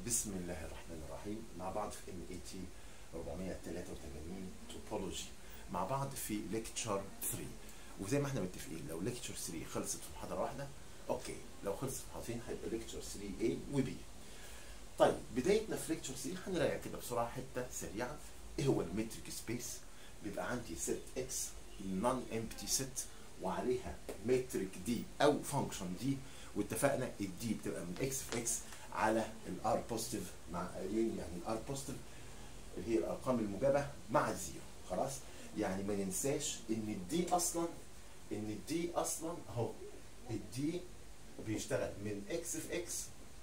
بسم الله الرحمن الرحيم مع بعض في ام اي تي 483 توبولوجي مع بعض في ليكتشر 3 وزي ما احنا متفقين لو ليكتشر 3 خلصت في محاضره واحده اوكي لو خلصت في محاضرتين هيبقى ليكتشر 3 A و B طيب بدايتنا في ليكتشر 3 هنراجع كده بسرعه حته سريعه ايه هو المتريك سبيس بيبقى عندي ست اكس نون امبتي ست وعليها متريك دي او فانكشن دي واتفقنا الدي بتبقى من اكس في اكس على الار بوزيتيف مع يعني الار بوزيتيف اللي هي الارقام الموجبه مع الزيرو خلاص يعني ما ننساش ان الدي اصلا ان الدي اصلا اهو الدي بيشتغل من اكس في اكس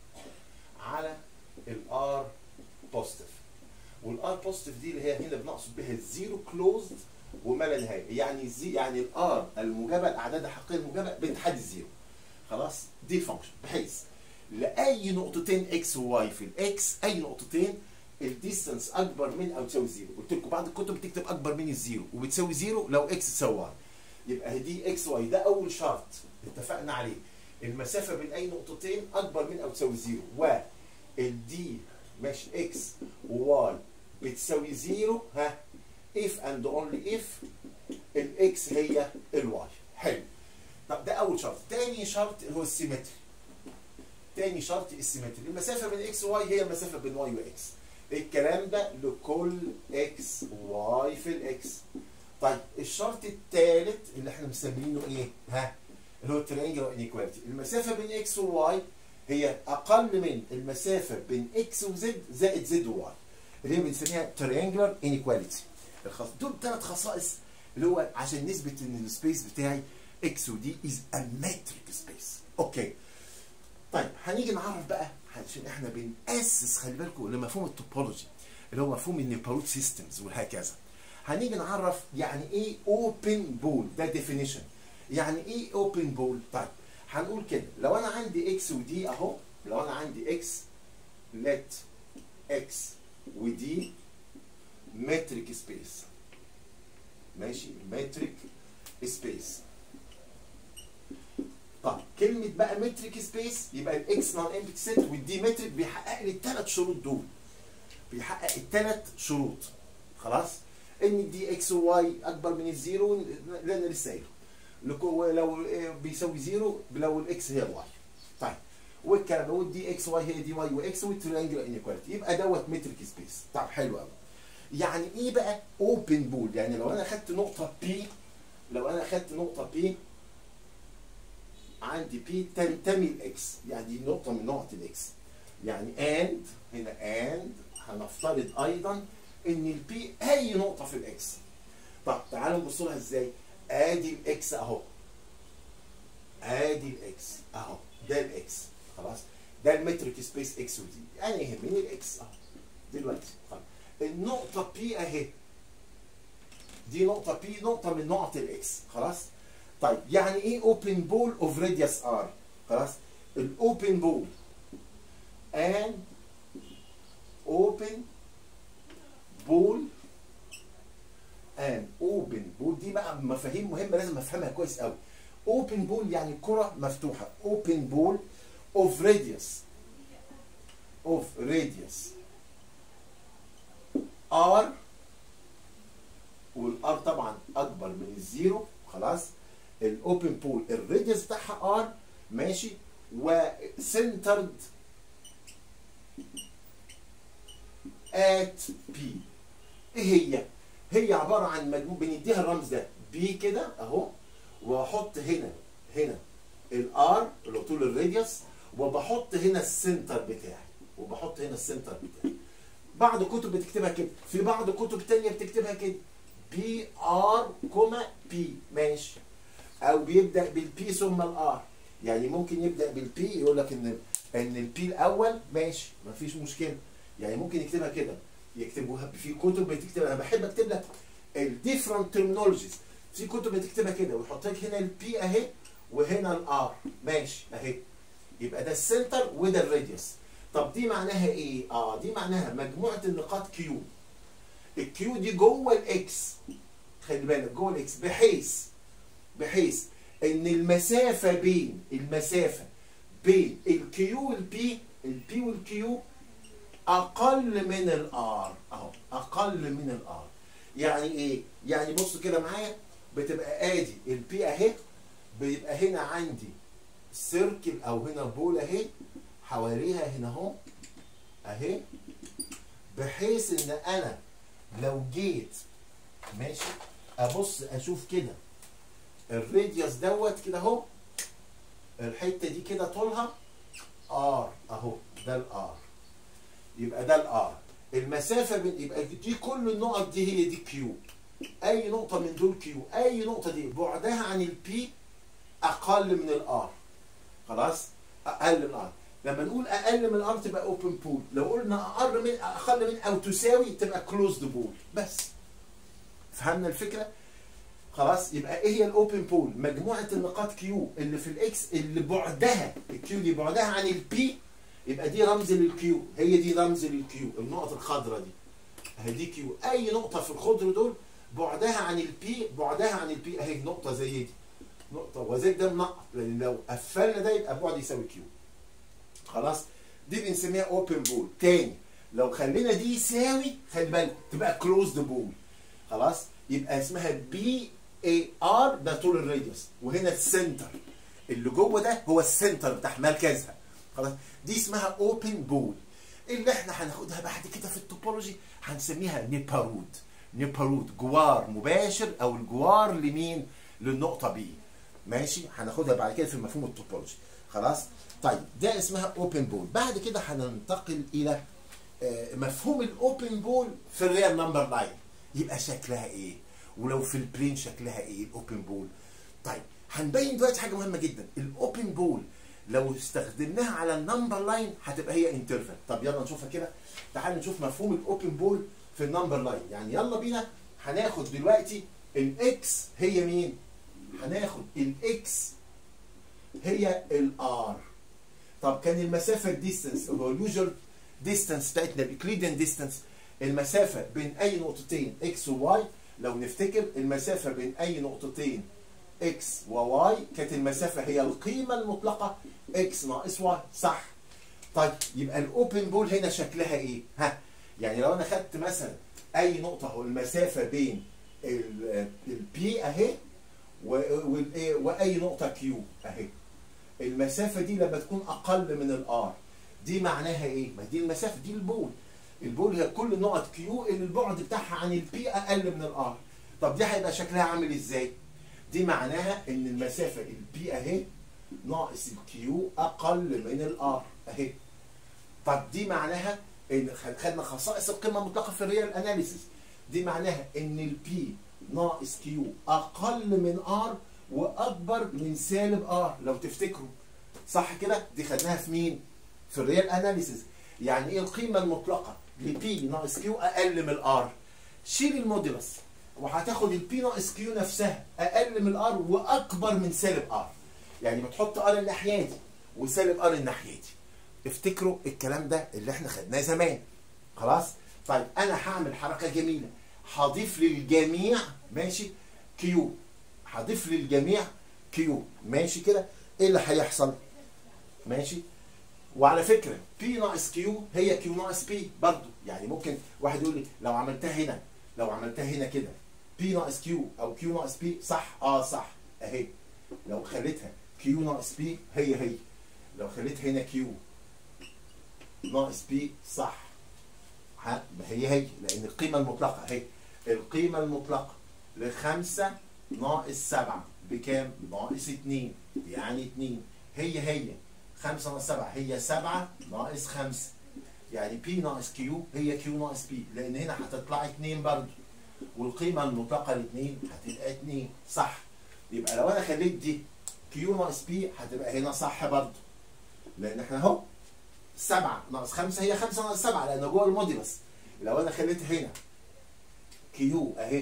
على الار بوزيتيف والار بوزيتيف دي اللي هي هنا بنقصد بها الزيرو كلوزد وما لا نهايه يعني زي يعني الار الموجبه الاعداد الحقيقيه الموجبه بتحدي الزيرو خلاص دي فانكشن بحيث لاي نقطتين اكس وواي في الاكس اي نقطتين الديستانس اكبر من او تساوي زيرو قلت لكم بعض الكتب بتكتب اكبر من الزيرو وبتساوي زيرو لو اكس تساوي واي يبقى دي اكس واي ده اول شرط اتفقنا عليه المسافه بين اي نقطتين اكبر من او تساوي زيرو والدي ماشي اكس وواي بتساوي زيرو ها if and only if الاكس هي الواي حلو طب ده اول شرط تاني شرط هو السيمتري تاني شرط السيمتري المسافه بين اكس وواي هي المسافه بين واي واكس الكلام ده لكل اكس واي في الاكس طيب الشرط الثالث اللي احنا مسمينه ايه ها اللي هو الترينجل انيكواليتي المسافه بين اكس وواي هي اقل من المسافه بين اكس وزد زائد زد وواي اللي هي بنسميها ترينجلر انيكواليتي الخاص دول ثلاث خصائص اللي هو عشان نثبت ان السبيس بتاعي اكس ودي از ا متريك سبيس اوكي طيب هنيجي نعرف بقى عشان احنا بنأسس خلي بالكم لمفهوم التوبولوجي اللي هو مفهوم النيبروت سيستمز وهكذا هنيجي نعرف يعني ايه اوبن بول ده ديفينيشن يعني ايه اوبن بول طيب هنقول كده لو انا عندي اكس ودي اهو لو انا عندي اكس لت اكس ودي متريك سبيس ماشي متريك سبيس طب كلمة بقى متريك سبيس يبقى الاكس نون امبتي سيت والدي متريك بيحقق لي الثلاث شروط دول بيحقق الثلاث شروط خلاص ان دي اكس وواي اكبر من الزيرو اللي انا لسه قايله لو بيساوي زيرو لو الاكس هي الواي طيب والكلام ده والدي اكس واي هي دي واي واكس والتريانجل انيكواليتي يبقى دوت متريك سبيس طب حلو قوي يعني ايه بقى اوبن بول يعني لو انا خدت نقطه بي لو انا خدت نقطه بي عندي بي تنتمي لاكس يعني دي نقطه من نقط الاكس يعني اند هنا اند هنفترض ايضا ان البي اي نقطه في الاكس طب تعالوا نبص لها ازاي ادي الاكس اهو ادي الاكس اهو ده الاكس خلاص ده المتريك سبيس اكس ودي انا يهمني الاكس اهو دلوقتي طيب النقطه بي اهي دي نقطه بي نقطه من نقط الاكس خلاص طيب يعني ايه اوبن بول اوف راديوس ار خلاص الاوبن بول ان اوبن بول ان اوبن بول دي بقى مفاهيم مهمه لازم افهمها كويس قوي اوبن بول يعني كره مفتوحه اوبن بول اوف راديوس اوف راديوس ار والار طبعا اكبر من الزيرو خلاص الاوبن بول الراديوس بتاعها ار ماشي وسنترد ات بي ايه هي؟ هي عباره عن مجموع بنديها الرمز ده بي كده اهو واحط هنا هنا الار اللي هو طول الراديوس وبحط هنا السنتر بتاعي وبحط هنا السنتر بتاعي بعض كتب بتكتبها كده في بعض كتب تانية بتكتبها كده بي ار كوما بي ماشي او بيبدا بالبي ثم الار يعني ممكن يبدا بالبي يقول لك ان ان البي الاول ماشي مفيش مشكله يعني ممكن يكتبها كده يكتبوها في كتب بتكتب انا بحب اكتب لك الديفرنت ترمينولوجيز في كتب بتكتبها كده ويحط لك هنا البي اهي وهنا الار ماشي اهي يبقى ده السنتر وده الراديوس طب دي معناها ايه؟ اه دي معناها مجموعه النقاط كيو الكيو دي جوه الاكس خلي بالك جوه الاكس بحيث بحيث ان المسافه بين المسافه بين الكيو والبي البي والكيو اقل من الار اهو اقل من الار يعني ايه يعني بص كده معايا بتبقى ادي البي اهي بيبقى هنا عندي سيركل او هنا بول اهي حواليها هنا اهو اهي بحيث ان انا لو جيت ماشي ابص اشوف كده الراديوس دوت كده اهو الحته دي كده طولها ار اهو ده الار يبقى ده الار المسافه بين يبقى دي كل النقط دي هي دي كيو اي نقطه من دول كيو اي نقطه دي بعدها عن البي اقل من الار خلاص اقل من الار لما نقول اقل من الار تبقى اوبن بول لو قلنا اقل من اقل من او تساوي تبقى كلوزد بول بس فهمنا الفكره خلاص يبقى ايه هي الاوبن بول مجموعه النقاط كيو اللي في الاكس اللي بعدها الكيو دي بعدها عن البي يبقى دي رمز للكيو هي دي رمز للكيو النقط الخضراء دي اهي دي كيو اي نقطه في الخضر دول بعدها عن البي بعدها عن البي اهي نقطه زي دي نقطه وزي ده منقط لان لو قفلنا ده يبقى بعد يساوي كيو خلاص دي بنسميها اوبن بول تاني لو خلينا دي يساوي خلي بالك تبقى كلوزد بول خلاص يبقى اسمها بي اي ار ده طول الراديوس وهنا السنتر اللي جوه ده هو السنتر بتاع مركزها خلاص دي اسمها اوبن بول اللي احنا هناخدها بعد كده في التوبولوجي هنسميها نيبارود نيبارود جوار مباشر او الجوار لمين للنقطه بي ماشي هناخدها بعد كده في مفهوم التوبولوجي خلاص طيب ده اسمها اوبن بول بعد كده هننتقل الى آه، مفهوم الاوبن بول في الريال نمبر لاين يبقى شكلها ايه ولو في البلين شكلها ايه الاوبن بول طيب هنبين دلوقتي حاجه مهمه جدا الاوبن بول لو استخدمناها على النمبر لاين هتبقى هي انترفال طب يلا نشوفها كده تعال نشوف مفهوم الاوبن بول في النمبر لاين يعني يلا بينا هناخد دلوقتي الاكس هي مين هناخد الاكس هي الار طب كان المسافه الديستنس هو اليوجوال ديستنس بتاعتنا الاكليديان ديستنس المسافه بين اي نقطتين اكس وواي لو نفتكر المسافه بين اي نقطتين اكس وواي كانت المسافه هي القيمه المطلقه اكس ناقص واي صح طيب يبقى الاوبن بول هنا شكلها ايه ها يعني لو انا خدت مثلا اي نقطه هو المسافه بين البي اهي و- والايه واي نقطه كيو اهي المسافه دي لما تكون اقل من الار دي معناها ايه ما دي المسافه دي البول البول هي كل نقط كيو اللي البعد بتاعها عن البي اقل من الار طب دي هيبقى شكلها عامل ازاي دي معناها ان المسافه البي اهي ناقص الكيو اقل من الار اهي طب دي معناها ان خد- خدنا خصائص القيمه المطلقه في الريال اناليسيس دي معناها ان البي ناقص كيو اقل من ار واكبر من سالب ار لو تفتكروا صح كده دي خدناها في مين في الريال اناليسيس يعني ايه القيمه المطلقه لبي ناقص كيو اقل من الار شيل المودولس وهتاخد البي ناقص كيو نفسها اقل من الار واكبر من سالب ار يعني بتحط ار الناحيه دي وسالب ار الناحيه دي افتكروا الكلام ده اللي احنا خدناه زمان خلاص طيب انا هعمل حركه جميله هضيف للجميع ماشي كيو هضيف للجميع كيو ماشي كده ايه اللي هيحصل ماشي وعلى فكره بي ناقص كيو هي كيو ناقص بي برضه يعني ممكن واحد يقول لي لو عملتها هنا لو عملتها هنا كده بي ناقص كيو او كيو ناقص بي صح اه صح اهي لو خليتها كيو ناقص بي هي هي لو خليتها هنا كيو ناقص بي صح ها ما هي هي لان القيمه المطلقه اهي القيمه المطلقه لخمسة ناقص سبعة بكام؟ ناقص اتنين يعني اتنين هي هي خمسة ناقص سبعة هي سبعة ناقص خمسة يعني بي ناقص كيو هي كيو ناقص بي لان هنا هتطلع اتنين برضو والقيمة المطلقة لاتنين هتبقى اتنين صح يبقى لو انا خليت دي كيو ناقص بي هتبقى هنا صح برضو لان احنا اهو سبعة ناقص خمسة هي خمسة ناقص سبعة لأن جوه الموديلس لو أنا خليت هنا كيو أهي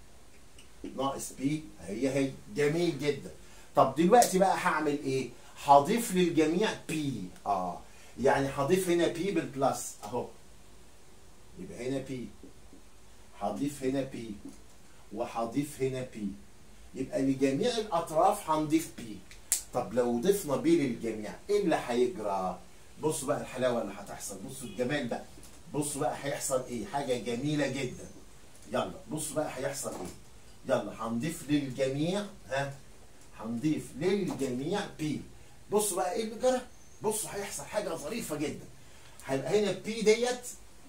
ناقص بي هي هي جميل جدا طب دلوقتي بقى هعمل إيه؟ هضيف للجميع بي آه يعني هضيف هنا بي بالبلس أهو يبقى هنا بي هضيف هنا بي وهضيف هنا بي يبقى لجميع الأطراف هنضيف بي طب لو ضفنا بي للجميع إيه اللي هيجرى؟ بصوا بقى الحلاوه اللي هتحصل بصوا الجمال بقى بصوا بقى هيحصل ايه حاجه جميله جدا يلا بصوا بقى هيحصل ايه يلا هنضيف للجميع ها هنضيف للجميع بي بصوا بقى ايه اللي جرى بصوا هيحصل حاجه ظريفه جدا هيبقى هنا بي ديت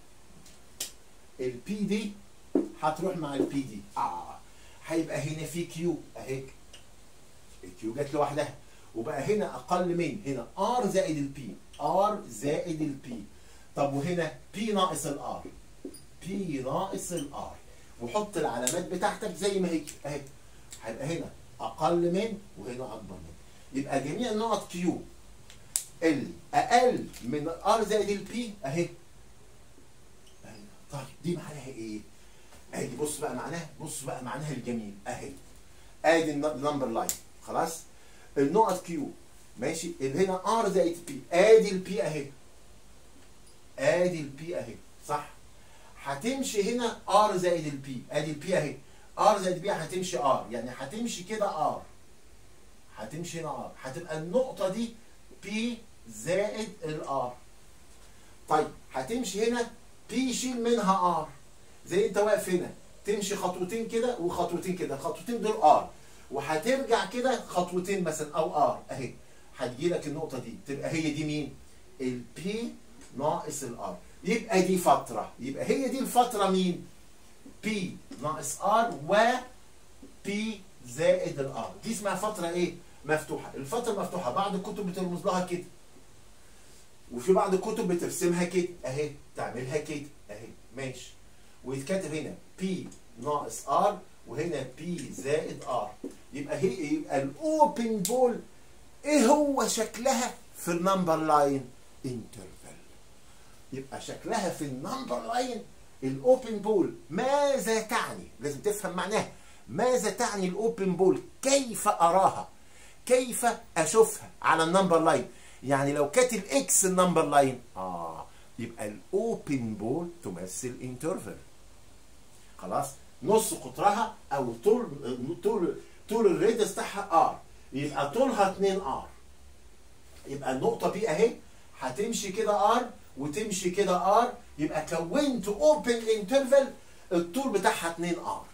البي دي هتروح مع البي دي اه هيبقى هنا في كيو اهي الكيو جت لوحدها وبقى هنا اقل من هنا ار زائد البي ار زائد البي طب وهنا بي ناقص الار بي ناقص الار وحط العلامات بتاعتك زي ما هي اهي هيبقى هنا اقل من وهنا اكبر من يبقى جميع النقط كيو اللي اقل من ار زائد البي اهي أهي. طيب دي معناها ايه؟ ادي بص بقى معناها بص بقى معناها الجميل اهي ادي النمبر لاين خلاص النقط كيو ماشي اللي هنا ار زائد بي ادي البي اهي ادي البي اهي صح هتمشي هنا ار زائد البي ادي البي اهي ار زائد بي هتمشي ار يعني هتمشي كده ار هتمشي هنا ار هتبقى النقطة دي بي زائد الار طيب هتمشي هنا بي شيل منها ار زي انت واقف هنا تمشي خطوتين كده وخطوتين كده الخطوتين دول ار وهترجع كده خطوتين مثلا او ار اهي هتجي لك النقطة دي تبقى هي دي مين؟ البي ناقص الار يبقى دي فترة يبقى هي دي الفترة مين؟ بي ناقص ار و بي زائد الار دي اسمها فترة ايه؟ مفتوحة الفترة المفتوحة بعض الكتب بترمز لها كده وفي بعض الكتب بترسمها كده اهي تعملها كده اهي ماشي ويتكتب هنا بي ناقص ار وهنا بي زائد ار يبقى هي يبقى الاوبن بول ايه هو شكلها في النمبر لاين انترفال يبقى شكلها في النمبر لاين الاوبن بول ماذا تعني لازم تفهم معناها ماذا تعني الاوبن بول كيف اراها كيف اشوفها على النمبر لاين يعني لو كانت الاكس النمبر لاين اه يبقى الاوبن بول تمثل انترفال خلاص نص قطرها او طول طول طول الريدس بتاعها ار يبقى طولها 2 ار يبقى النقطه بي اهي هتمشي كده ار وتمشي كده ار يبقى كونت اوبن انترفال الطول بتاعها 2 ار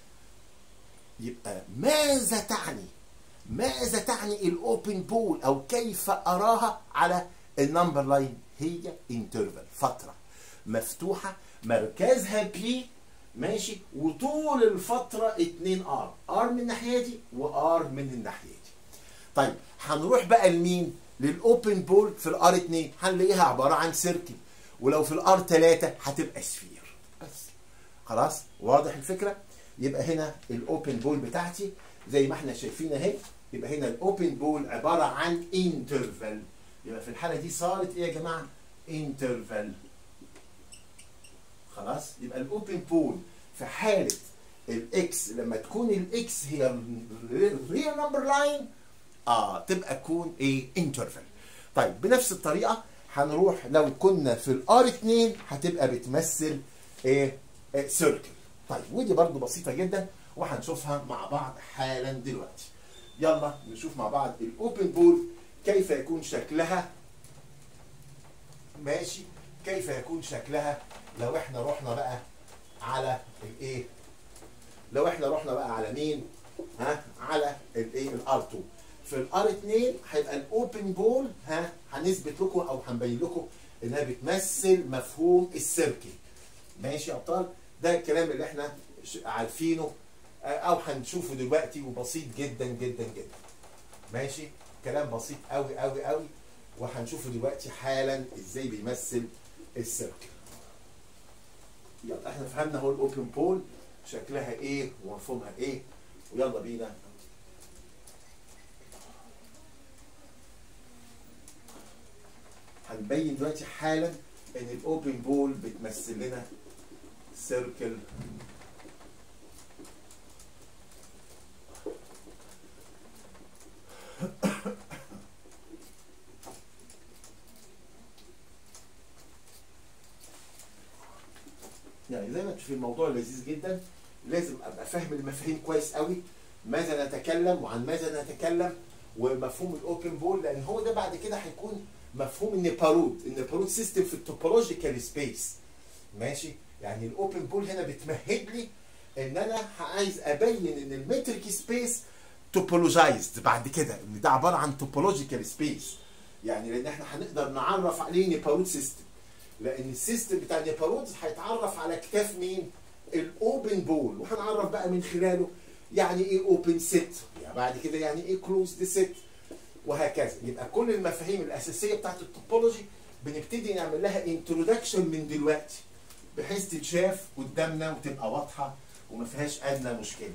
يبقى ماذا تعني ماذا تعني الاوبن بول او كيف اراها على النمبر لاين هي انترفال فتره مفتوحه مركزها بي ماشي وطول الفتره 2 ار ار من الناحيه دي وار من الناحيه دي طيب هنروح بقى لمين للاوبن بول في الار 2 هنلاقيها عباره عن سيركل ولو في الار 3 هتبقى سفير بس خلاص واضح الفكره يبقى هنا الاوبن بول بتاعتي زي ما احنا شايفين اهي يبقى هنا الاوبن بول عباره عن انترفال يبقى في الحاله دي صارت ايه يا جماعه انترفال خلاص يبقى الاوبن بول في حاله الاكس لما تكون الاكس هي الريال نمبر لاين اه تبقى تكون ايه انترفال طيب بنفس الطريقه هنروح لو كنا في الار 2 هتبقى بتمثل ايه, إيه سيركل طيب ودي برضو بسيطه جدا وهنشوفها مع بعض حالا دلوقتي يلا نشوف مع بعض الاوبن بول كيف يكون شكلها ماشي كيف يكون شكلها لو احنا رحنا بقى على الايه لو احنا رحنا بقى على مين ها على الايه الار 2 في الار 2 هيبقى الاوبن بول ها هنثبت لكم او هنبين لكم انها بتمثل مفهوم السيركل ماشي يا ابطال ده الكلام اللي احنا عارفينه او هنشوفه دلوقتي وبسيط جدا جدا جدا ماشي كلام بسيط قوي قوي قوي وهنشوفه دلوقتي حالا ازاي بيمثل السيركل يلا احنا فهمنا هو الاوبن بول شكلها ايه ومفهومها ايه ويلا بينا هنبين دلوقتي حالا ان الاوبن بول بتمثل لنا سيركل يعني زي ما انتم في الموضوع لذيذ جدا لازم ابقى فاهم المفاهيم كويس قوي ماذا نتكلم وعن ماذا نتكلم ومفهوم الاوبن بول لان هو ده بعد كده هيكون مفهوم النيبارود النيبارود سيستم في التوبولوجيكال سبيس ماشي يعني الاوبن بول هنا بتمهد لي ان انا عايز ابين ان المتريك سبيس توبولوجايزد بعد كده ان ده عباره عن توبولوجيكال سبيس يعني لان احنا هنقدر نعرف عليه نيبارود سيستم لان السيستم بتاع نيبارود هيتعرف على كتاف مين الاوبن بول وهنعرف بقى من خلاله يعني ايه اوبن سيت يعني بعد كده يعني ايه كلوزد سيت وهكذا يبقى كل المفاهيم الاساسيه بتاعت التوبولوجي بنبتدي نعمل لها انترودكشن من دلوقتي بحيث تتشاف قدامنا وتبقى واضحه وما فيهاش ادنى مشكله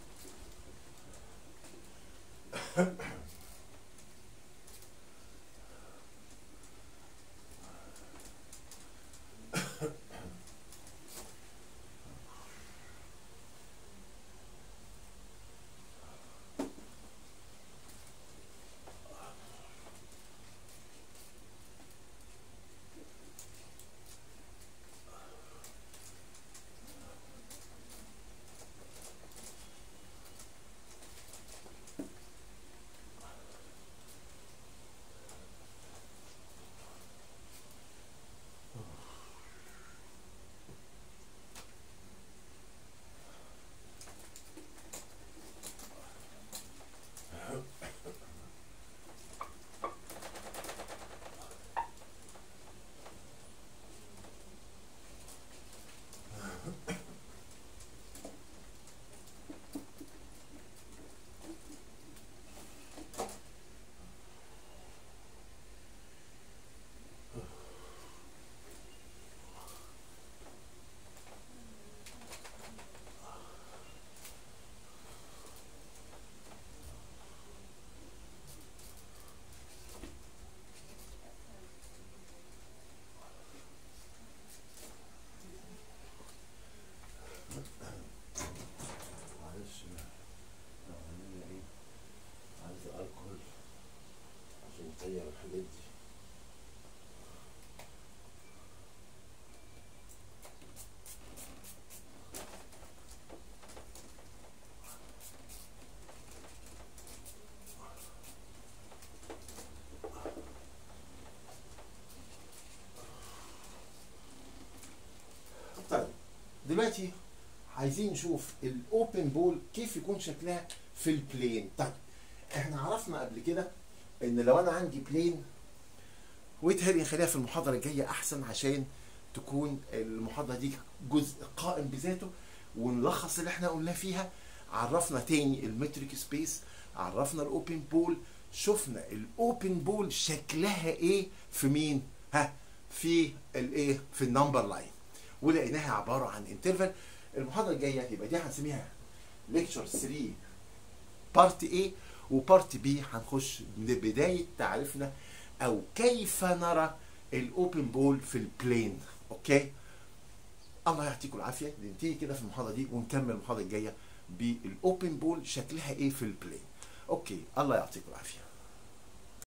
معلش لو عملنا ايه عايز الكحول عشان يطير الحاجات دي طيب دلوقتي عايزين نشوف الاوبن بول كيف يكون شكلها في البلين طيب احنا عرفنا قبل كده ان لو انا عندي بلين ويتهيألي نخليها في المحاضره الجايه احسن عشان تكون المحاضره دي جزء قائم بذاته ونلخص اللي احنا قلناه فيها عرفنا تاني المتريك سبيس عرفنا الاوبن بول شفنا الاوبن بول شكلها ايه في مين ها في الايه في النمبر لاين ولقيناها عباره عن انترفال المحاضره الجايه يبقى دي هنسميها ليكتشر 3 بارت A وبارت B هنخش لبدايه تعريفنا او كيف نرى الاوبن بول في البلين اوكي الله يعطيكم العافيه ننتهي كده في المحاضره دي ونكمل المحاضره الجايه بالاوبن بول شكلها ايه في البلين اوكي الله يعطيكم العافيه